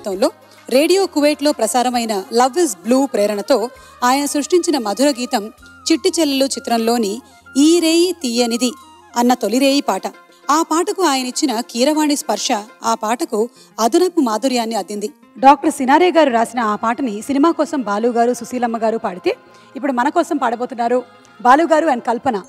దర్శకత్వంలో రేడియో కువైట్లో ప్రసారమైన లవ్ ఇస్ బ్లూ ప్రేరణతో ఆయన సృష్టించిన మధుర గీతం చిట్టి చెల్లెలు చిత్రంలోని ఈ రేయి తీయనిది అన్న తొలిరేయి పాట ఆ పాటకు ఆయన ఇచ్చిన కీరవాణి స్పర్శ ఆ పాటకు అదనపు మాధుర్యాన్ని అద్దింది డాక్టర్ సినారే గారు రాసిన ఆ పాటని సినిమా కోసం బాలు గారు సుశీలమ్మ గారు పాడితే ఇప్పుడు మన కోసం పాడబోతున్నారు బాలు గారు అండ్ కల్పన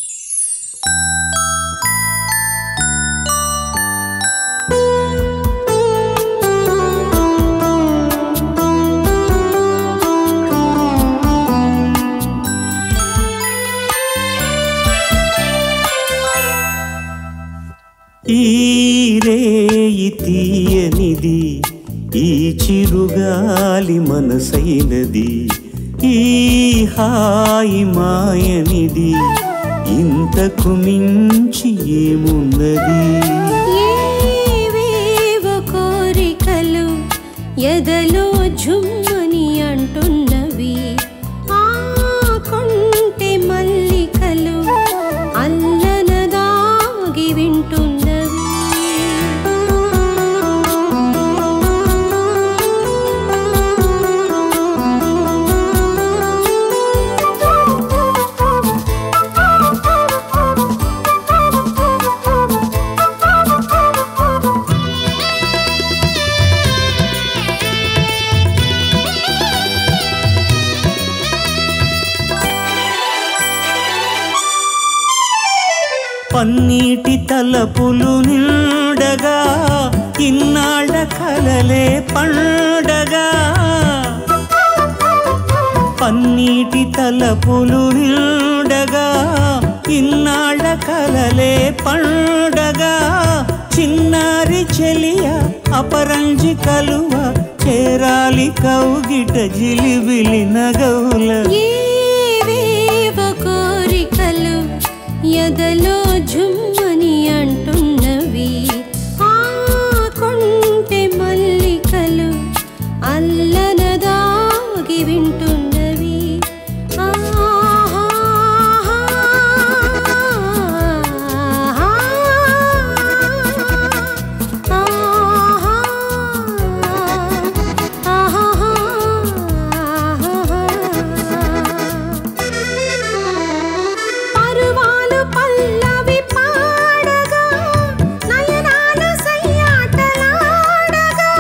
ఈ రేయి తీయనిది ఈ చిరుగాలి మనసైనది ఈ హాయి మాయనిది ఇంతకు మించి ఏమున్నది ఏవేవో కోరికలు ఎదలో జుమ్మని అంటున్నవి ఆ కొంటె మల్లికలు అల్లన దాగి వింటున్నవి పన్నీటి తలపులు నిండగా ఇన్నాళ్ళ కలలే పండగా పన్నీటి తలపులు నిండగా ఇన్నాళ్ళ కలలే పండగా చిన్నారి చెలియ అపరంజి కలువ చేరాలి కౌగిట జిలిబిలి నగవుల ఏవేవో కోరికలు ఎదలో జుమ్మని అంటున్నవి ఆ కొంటె మల్లికలు అల్లన దాగి వింటున్నవి పరువాలు పల్లవి పాడగా నయనాలు సయ్యాటలాడగా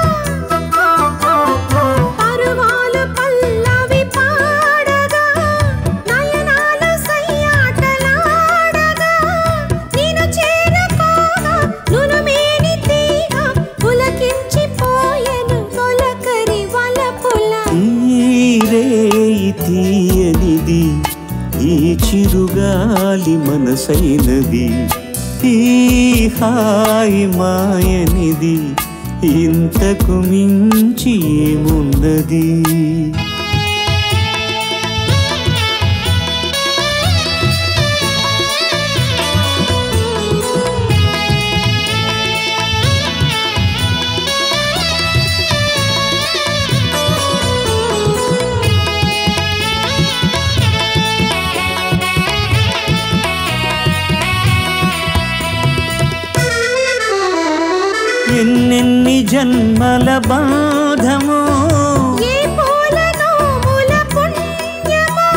పరువాలు పల్లవి పాడగా నయనాలు సయ్యాటలాడగా నేను చేరకోగా నునుమేని తీగ పులకించిపోయెను మొలకరి వలపుల ఈ రేయి తీయనిది ఈ చిరుగాలి మనసైనది ఈ హాయి మాయనిది ఇంతకు మించి ఏమున్నది ఎన్నెన్ని జన్మల బాధమో ఏ పూల నోముల పుణ్యమో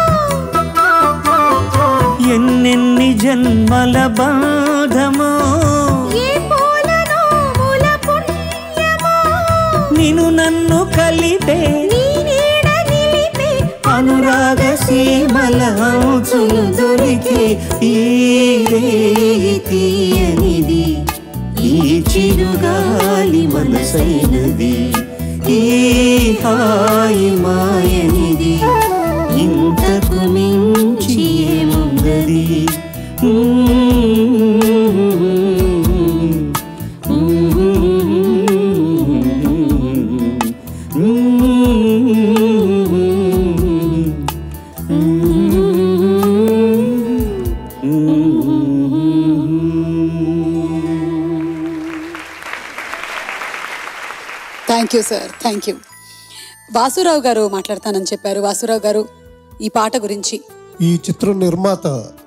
ఎన్నెన్ని జన్మల బాధమో ఏ పూల నోముల పుణ్యమో నిన్ను నన్ను కలిపే నీ నీడ నిలిపే అనురాగ సీమల అంచులు దొరికే ఈ రేయి తీయనిది ఈ చిరుగాలి మనసైనది ఈ హాయి మాయనిది ఇంతకు మించి ఏముందది thank you sir thank you Vasurao గారు మాట్లాడతానని చెప్పారు వాసురావు గారు ఈ పాట గురించి ఈ చిత్రం నిర్మాత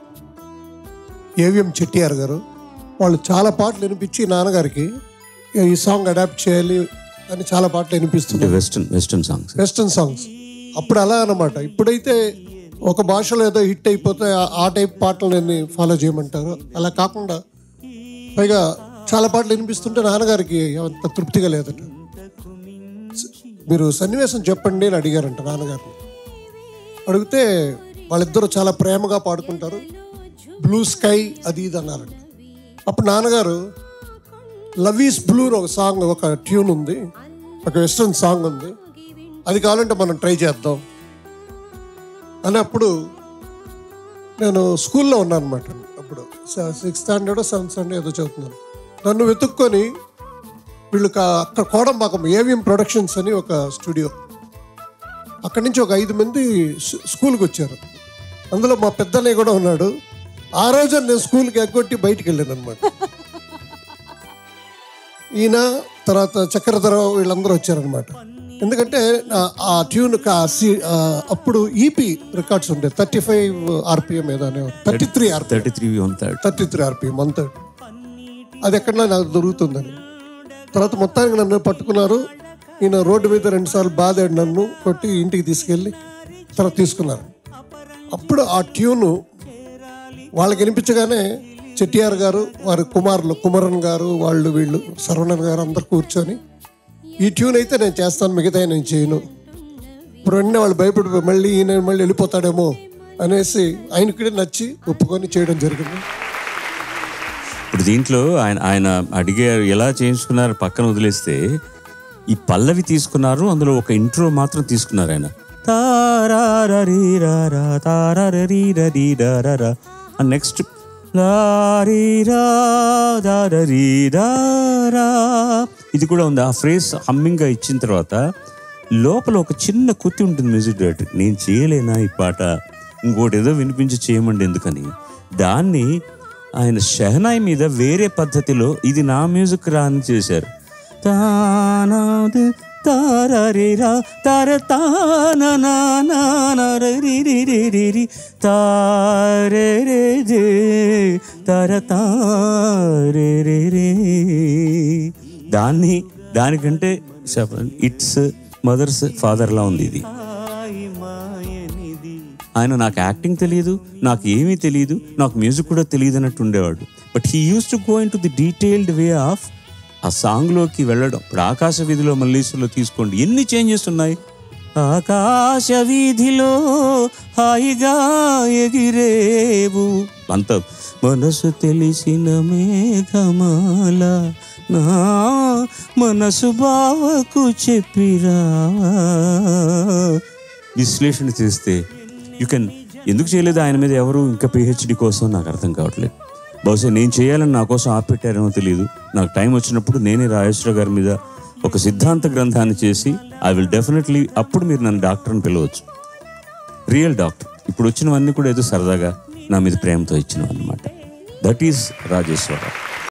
ఏవిఎం చెట్టియార్ గారు వాళ్ళు చాలా పాటలు వినిపించి నాన్నగారికి ఈ సాంగ్ అడాప్ట్ చేయాలి అని చాలా పాటలు వినిపిస్తున్నాయి western western songs western songs అప్పుడు అలా అన్నమాట ఇప్పుడైతే ఒక భాషలో ఏదో హిట్ అయిపోతే ఆ- ఆ టైప్ పాటలు నేను ఫాలో చేయమంటారు అలా కాకుండా పైగా చాలా పాటలు వినిపిస్తుంటే నాన్నగారికి అంత తృప్తిగా లేదట స- మీరు సన్నివేశం చెప్పండి అని అడిగారంట నాన్నగారిని అడిగితే వాళ్ళిద్దరూ చాలా ప్రేమగా పాడుకుంటారు బ్లూ స్కై అది ఇది అన్నారంట అప్పుడు నాన్నగారు లవ్ ఈస్ బ్లూ ఒక సాంగ్ ఒక ట్యూన్ ఉంది ఒక వెస్ట్రన్ సాంగ్ ఉంది అది కావాలంటే మనం ట్రై చేద్దాం అని అప్పుడు నేను స్కూల్లో ఉన్నాను అనమాట అప్పుడు సిక్స్త్ స్టాండర్డ్ సెవెంత్ స్టాండర్డ్ ఏదో చదువుతున్నాను నన్ను వెతుక్కొని వీళ్ళు కా- అక్కడ కోడంపాకం ఏవిఎం ప్రొడక్షన్స్ అని ఒక స్టూడియో అక్కడి నుంచి ఒక ఐదు మంది స్- స్కూల్కి వచ్చారు అందులో మా పెద్దన్నయ్య కూడా ఉన్నాడు ఆ రోజు నేను స్కూల్కి ఎగ్గొట్టి బయటికి వెళ్ళాను అనమాట ఈయన తర్వాత చక్రధరరావు వీళ్ళందరూ వచ్చారనమాట ఎందుకంటే ఆ- ఆ ట్యూన్ అప్పుడు ఈపీ రికార్డ్స్ ఉండే థర్టీ ఫైవ్ ఆర్పిఎం ఏదో thirty three RPM thirty three one third thirty three RPM one third అది ఎక్కడన్నా నాకు దొరుకుతుందని తర్వాత మొత్తానికి నన్ను పట్టుకున్నారు ఈయన రోడ్డు మీద రెండుసార్లు బాధాడు నన్ను కొట్టి ఇంటికి తీసుకెళ్ళి తర్వాత తీసుకున్నారు అప్పుడు ఆ ట్యూను వాళ్ళకి వినిపించగానే చెట్టియార్ గారు వారి కుమారులు కుమరన్ గారు వాళ్ళు వీళ్ళు సరవణన్ గారు అందరు కూర్చొని ఈ ట్యూన్ అయితే నేను చేస్తాను మిగతా నేను చేయను ఇప్పుడు వెంటనే వాళ్ళు భయపడి మళ్ళీ ఈయన మళ్ళీ వెళ్ళిపోతాడేమో అనేసి ఆయనకి నచ్చి ఒప్పుకొని చేయడం జరిగింది ఇప్పుడు దీంట్లో ఆయన ఆయన అడిగారు ఎలా చేయించుకున్నారు పక్కన వదిలేస్తే ఈ పల్లవి తీసుకున్నారు అందులో ఒక ఇంట్రో మాత్రం తీసుకున్నారు ఆయన తారారీరారా, తారారీరారీరారా. And next లారీరా, దారరీరారా. ఇది కూడా ఉంది ఆ ఫ్రేజ్ హమ్మింగ్గా ఇచ్చిన తర్వాత లోపల ఒక చిన్న కుత్తి ఉంటుంది మ్యూజిక్ డైరెక్టర్ నేను చేయలేనా ఈ పాట ఇంకోటి ఏదో వినిపించి చేయమండి ఎందుకని దాన్ని ఆయన షెహనాయ్ మీద వేరే పద్ధతిలో ఇది నా మ్యూజిక్ రా అని చేశారు తానాదు తారరిరా తర తాననానానరిరిరిరిరి తారెరే జే తర తారెరెరే దాన్ని దానికంటే ఇట్స్ మదర్స్ ఫాదర్లా ఉంది ఇది ఆయన నాకు యాక్టింగ్ తెలియదు నాకు ఏమీ తెలియదు నాకు మ్యూజిక్ కూడా తెలియదు అన్నట్టు ఉండేవాడు but he use to go in to the detailed way of ఆ సాంగ్లోకి వెళ్ళడం ఇప్పుడు ఆకాశ వీధిలో మల్లీశ్వరిలో తీసుకోండి ఎన్ని చేంజెస్ ఉన్నాయి ఆకాశ వీధిలో హాయిగా ఎగిరేవు అంత మనసు తెలిసిన మేఘమాల నా మనసు బావకు చెప్పిరా విశ్లేషణ చేస్తే యూ కెన్ ఎందుకు చేయలేదు ఆయన మీద ఎవరు ఇంకా పిహెచ్డి కోసం నాకు అర్థం కావట్లేదు బహుశా నేను చేయాలని నా కోసం ఆపెట్టారేమో తెలియదు నాకు టైం వచ్చినప్పుడు నేనే రాజేశ్వర గారి మీద ఒక సిద్ధాంత గ్రంథాన్ని చేసి ఐ విల్ డెఫినెట్లీ అప్పుడు మీరు నన్ను డాక్టర్ అని పిలవచ్చు రియల్ డాక్టర్ ఇప్పుడు వచ్చినవన్నీ కూడా ఏదో సరదాగా నా మీద ప్రేమతో ఇచ్చినవి అనమాట దట్ ఈస్ రాజేశ్వరరావు